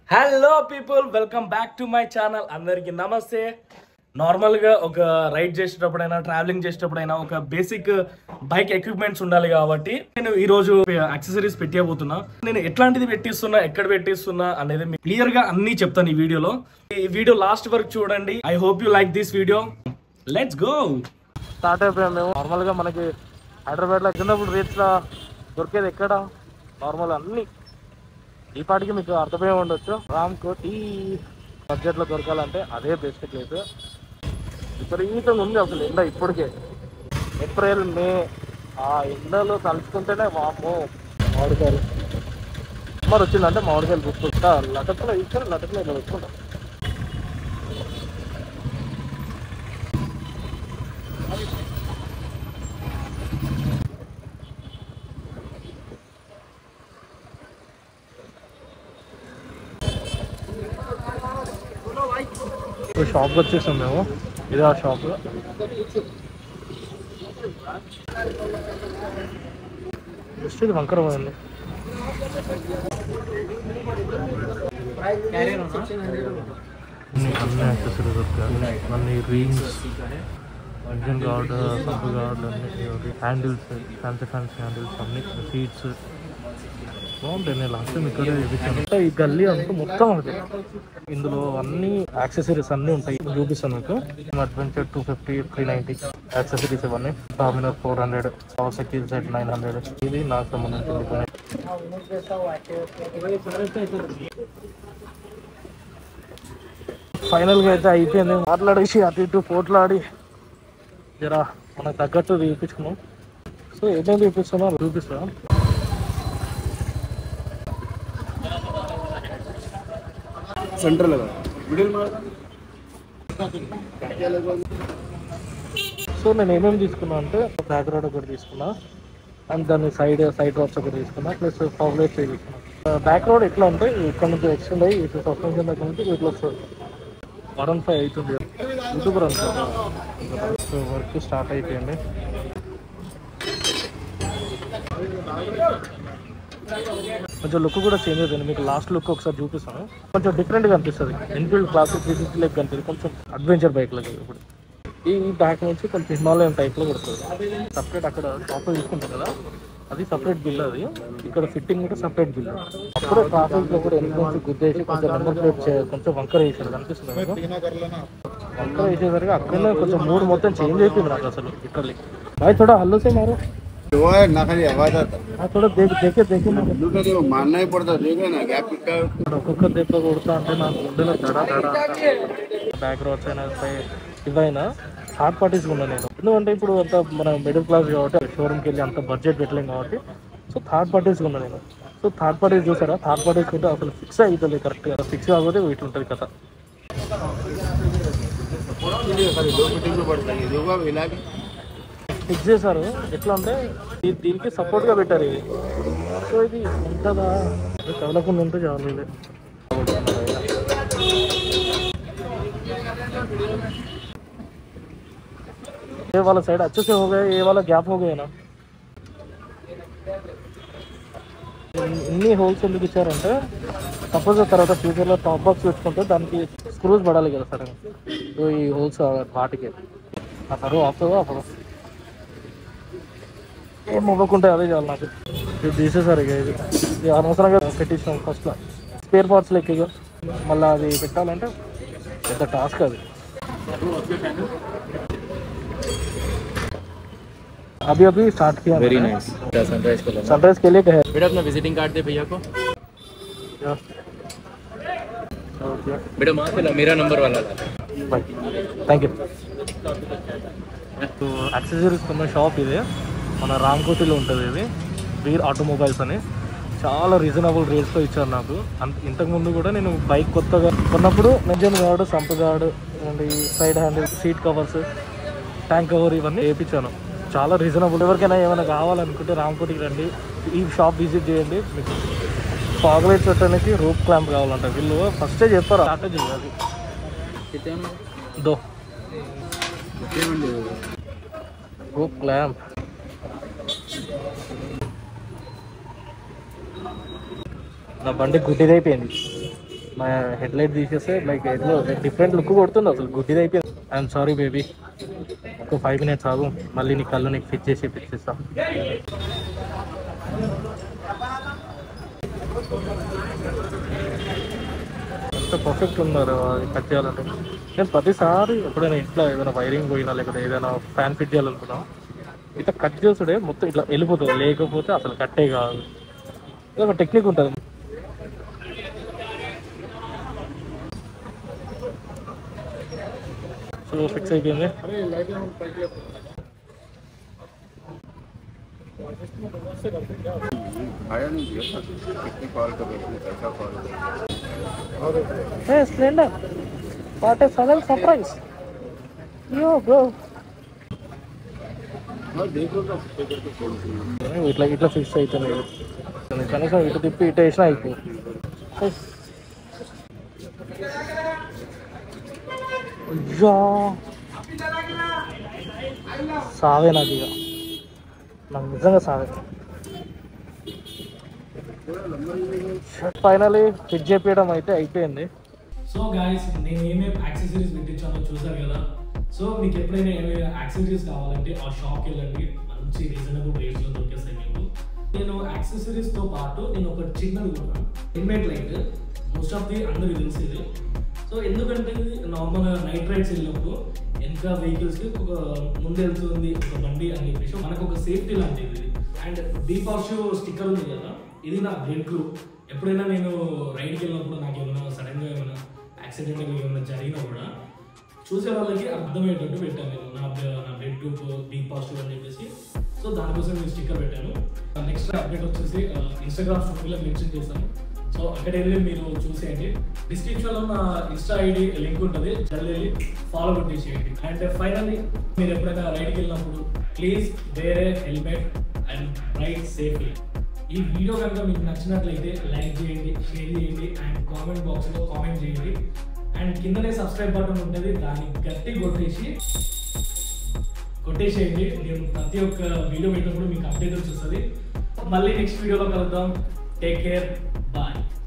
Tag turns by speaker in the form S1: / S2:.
S1: Hello people welcome back to my channel అందరికి నమస్తే normal గా ఒక రైడ్ చేసేటప్పుడైనా ట్రావెలింగ్ చేసేటప్పుడైనా ఒక బేసిక్ బైక్ ఎక్విప్మెంట్స్ ఉండాలి కాబట్టి నేను ఈ రోజు యాక్సెసరీస్ పెట్టియబోతున్నా నేను ఎట్లాంటిది పెట్టిస్తున్నా ఎక్కడ పెట్టిస్తున్నా అనేది క్లియర్ గా అన్ని చెప్తాను ఈ వీడియోలో ఈ వీడియో లాస్ట్ వరకు చూడండి I hope you like this video let's go
S2: start అయిపోయాం మేము నార్మల్గా మనకి హైదరాబాద్లో చిన్నప్పుడు రేట్స్లో దొరికేది ఎక్కడ నార్మల్ అన్ని ఈ పాటికి మీకు అర్థమయ్యే ఉండొచ్చు రామ్ కోటి బడ్జెట్లో దొరకాలంటే అదే బెస్ట్ ప్లేస్ విపరీతంగా ఉంది అసలు ఎండ ఇప్పటికే ఏప్రిల్ మే ఆ ఎండలో తలుచుకుంటేనే వామ్మో మామిడికాయలు సమ్మర్ వచ్చిందంటే మామిడికాయలు గుర్తుకుంటా లటక్లో ఇచ్చారు లటక్లో ఇలా పెట్టుకుంటాం ఇప్పుడు షాప్కి వచ్చేసాం మేము ఇదే ఆ షాప్ జస్ట్ ఇది వంకర పోయింది అన్ని యాక్సెసరీస్ దొరుకుతాయి అన్ని rings engine guard sump guard అన్ని హ్యాండిల్స్ ఫ్యాన్సీ ఫ్యాన్సీ హ్యాండిల్స్ అన్ని సీట్స్ బాగుంటాయి నేను లాస్ట్ టైం ఇక్కడే చూపించాను అంతా ఈ గల్లీ అంతా మొత్తం అదే ఇందులో అన్ని యాక్సెసరీస్ అన్ని ఉంటాయి చూపిస్తాను మీకు adventure two fifty three ninety accessories ఇవన్నీ Dominar four hundred power cycle set nine hundred ఇది నాకు సంబంధించింది కొన్ని ఫైనల్గా అయితే అయిపోయింది మాట్లాడేసి అటు ఇటు పోట్లాడి జరా మనకు తగ్గట్టు చూపించుకున్నాం సో ఏమేమి చూపిస్తున్నా చూపిస్తా
S3: सेंटर लगा मिडिल में
S2: సో నేను ఏమేమి తీసుకున్నా అంటే బ్యాక్ రోడ్ ఒకటి తీసుకున్నా అండ్ దాని సైడ్ సైడ్ రోడ్స్ ఒకటి తీసుకున్నా ప్లస్ పవర్లెస్ తీసుకున్నా బ్యాక్ రోడ్ ఎట్లా అంటే ఇక్కడ నుంచి ఎక్స్టెండ్ అయ్యి ఇటు సస్పెన్షన్ దగ్గర నుంచి ఇట్లా వస్తుంది వన్ ఫైవ్ అవుతుంది యూట్యూబర్ అంతా సో వర్క్ స్టార్ట్ అయిపోయింది కొంచెం లుక్ కూడా చేంజ్ అవుతుంది మీకు లాస్ట్ లుక్ ఒకసారి చూపిస్తాను కొంచెం డిఫరెంట్గా అనిపిస్తుంది ఎన్ఫీల్డ్ క్లాసిక్ త్రీ ఫిఫ్టీ లెక్ కనిపిస్తుంది కొంచెం అడ్వెంచర్ బైక్ లాగా ఇప్పుడు ఈ బ్యాక్ నుంచి కొంచెం హిమాలయన్ టైప్లో కొడుతుంది సపరేట్ అక్కడ షాప్లో తీసుకుంటాం కదా అది సపరేట్ బిల్ అది ఇక్కడ ఫిట్టింగ్ కూడా సపరేట్ బిల్ అప్పుడే ట్రాఫిక్ లో కూడా వెనక నుంచి గుద్దేసి కొంచెం నెంబర్ ప్లేట్ చే- కొంచెం వంకర వేసారు కనిపిస్తుంది మీకు? వంకర వేసేసరికి అక్కడనే కొంచెం మూడు మొత్తం చేంజ్ అయిపోయింది నాకు అసలు లిటరలీ भाई थोड़ा हल्लो से मारो
S3: वो है ना खाली आवाज आता
S2: हाँ थोड़ा देख देखे देखे ना
S3: दूसरा देखो मारना ही पड़ता देखो ना गैप कितना
S2: ఇక్కడ ఒక్కొక్క దెబ్బ కొడుతా అంటే నాకు గుండెలో దడ దడ బ్యాక్ రోడ్స్ అయినా పై- ఇవైనా థర్డ్ పార్టీస్ ఉన్నా నేను ఎందుకంటే ఇప్పుడు అంత మన మిడిల్ క్లాస్ కాబట్టి షోరూమ్కి వెళ్ళి అంత బడ్జెట్ పెట్టలేం కాబట్టి సో థర్డ్ పార్టీస్ ఉన్నా నేను సో థర్డ్ పార్టీస్ చూసారా థర్డ్ పార్టీస్ ఉంటే అసలు ఫిక్స్ అవుతుంది కరెక్ట్గా ఫిక్స్ కాకపోతే ఇట్లా ఉంటుంది కథ
S3: खाली दो मीटिंग में पड़ता है देखो अब हिला के
S2: ఫిక్స్ చేశారు ఎట్లా అంటే దీ- దీనికి సపోర్ట్గా పెట్టారు ఇది సో ఇది ఉంటుందా ఇది కదలకుండా ఉంటే చాలు ఇది ये वाला साइड अच्छे से हो गए ये वाला गैप हो गया ना ఇన్ని హోల్స్ ఎందుకు ఇచ్చారంటే సపోజ్ తర్వాత ఫ్యూచర్లో టాప్ బాక్స్ పెట్టుకుంటే దానికి స్క్రూస్ పడాలి కదా సరే సో ఈ హోల్స్ వాటికి ఆ సరువు ఆపుతుందో అప్పుడు ఏం ఇవ్వకుంటే అదే చాలు నాకు ఇది తీసేసారు ఇక ఇది ఇది అనవసరంగా పెట్టించినాం ఫస్ట్లో స్పేర్ పార్ట్స్ లెక్క ఇక మళ్ళీ అది పెట్టాలంటే పెద్ద టాస్క్ అది अभी अभी स्टार्ट किया
S4: very nice sunrise colour
S2: sunrise के लिए गए
S4: बेटा अपना विजिटिंग कार्ड दे भैया को बेटा वहाँ से ला मेरा नंबर वाला ला
S2: థ్యాంక్ యూ సో యాక్సెసరీస్ కొన్న షాప్ ఇది మన రామ్కోటిలో ఉంటుంది ఇది వీర్ ఆటోమొబైల్స్ అని చాలా రీజనబుల్ రేట్స్లో ఇచ్చారు నాకు అంత ఇంతకుముందు కూడా నేను బైక్ కొత్తగా కొన్నప్పుడు engine guard sump guard and ఈ side handle seat covers tank cover ఇవన్నీ వేయించాను చాలా రీజనబుల్ ఎవరికైనా ఏమైనా కావాలనుకుంటే రామ్కోటికి రండి ఈ షాప్ విజిట్ చేయండి మీకు ఫాగ్ లైట్స్ పెట్టడానికి రూప్ క్లాంప్ కావాలంట వీళ్ళు ఫస్టే చెప్పారు స్టార్ట్ చేయాలి దో రూప్ క్లాంప్ నా బండి గుడ్డిదైపోయింది మా హెడ్ లైట్ తీసేస్తే లైక్ ఎట్లో డిఫరెంట్ లుక్ కొడుతుంది అసలు గుడ్డిది అయిపోయింది ఐఎమ్ సారీ బేబీ ఒక ఫైవ్ మినిట్స్ ఆగు మళ్ళీ నీ కళ్ళు నీకు ఫిట్ చేసి ఫిట్ చేస్తా ఎంత పర్ఫెక్ట్ ఉన్నారు అది కట్ చేయాలంటే నేను ప్రతిసారి ఎప్పుడైనా ఇంట్లో ఏదైనా వైరింగ్ పోయినా లేకపోతే ఏదైనా ఫ్యాన్ ఫిట్ చేయాలనుకున్నా ఇట్లా కట్ చేసుడే మొత్తం ఇట్లా వెళ్ళిపోతుంది లేకపోతే అసలు కట్టే కాదు ఇది ఒక టెక్నిక్ ఉంటుంది సో ఫిక్స్ అయిపోయింది
S3: आया नहीं दिया कितनी कॉल कर रहे थे कैसा call
S2: Hey, Splendor. What a sudden surprise. Yo, bro.
S3: देखो तो पेपर को फोन किया
S2: ఇట్లా ఇట్లా ఫిక్స్ అవుతుంది కనీసం ఇటు తిప్పి ఇటు వేసినా అయిపోయి అయ్యా సావే నాకు ఇక నాకు నిజంగా సావే ఫైనలీ ఫిట్ చేపించడం అయితే అయిపోయింది
S1: సో గాయస్ నేను ఏమేమి యాక్సెసరీస్ పెట్టించానో చూసారు కదా సో మీకు ఎప్పుడైనా ఏమైనా యాక్సెసరీస్ కావాలంటే ఆ షాప్కి వెళ్ళండి మంచి రీజనబుల్ రేట్స్లో దొరికేస్తాయి మీకు నేను యాక్సెసరీస్తో పాటు నేను ఒక చిన్నది కూడా helmet light most of the అందరికి తెలిసేది సో ఎందుకంటే ఇది నార్మల్ నైట్ రైడ్స్ వెళ్ళినప్పుడు వెనక వెహికల్స్కి ఒక ముందు వెళ్తుంది ఒక బండి అని చెప్పేసి మనకు ఒక సేఫ్టీ లాంటిది ఇది అండ్ డీప్ షూ స్టిక్కర్ ఉంది కదా ఇది నా బ్లడ్ గ్రూప్ ఎప్పుడైనా నేను రైడ్కి వెళ్ళినప్పుడు నాకు ఏమైనా సడన్గా ఏమైనా యాక్సిడెంట్ ఏమైనా జరిగినా కూడా చూసే వాళ్ళకి అర్థమయ్యేటట్టు పెట్టాను నేను నా బ్ల- నా బ్లడ్ గ్రూప్ బీ పాజిటివ్ అని చెప్పేసి సో దానికోసం నేను స్టిక్కర్ పెట్టాను నెక్స్ట్ అప్డేట్ వచ్చేసి ఇన్స్టాగ్రామ్ స్టోరీలో మెన్షన్ చేశాను సో అక్కడ వెళ్ళి మీరు చూసేయండి డిస్క్రిప్షన్లో నా ఇన్స్టా ఐడి లింక్ ఉంటుంది జల్లి వెళ్ళి ఫాలో కొట్టేసేయండి అండ్ ఫైనల్లీ మీరు ఎప్పుడైనా రైడ్కి వెళ్ళినప్పుడు please wear helmet and ride safely ఈ వీడియో కనుక మీకు నచ్చినట్లయితే లైక్ చేయండి షేర్ చేయండి అండ్ కామెంట్ బాక్స్లో కామెంట్ చేయండి అండ్ కిందనే సబ్స్క్రైబ్ బటన్ ఉంటుంది దాన్ని గట్టి కొట్టేసి కొట్టేసేయండి నేను ప్రతి ఒక్క వీడియో పెట్టినప్పుడు మీకు అప్డేట్ వచ్చేస్తుంది మళ్ళీ నెక్స్ట్ వీడియోలో కలుద్దాం టేక్ కేర్ బాయ్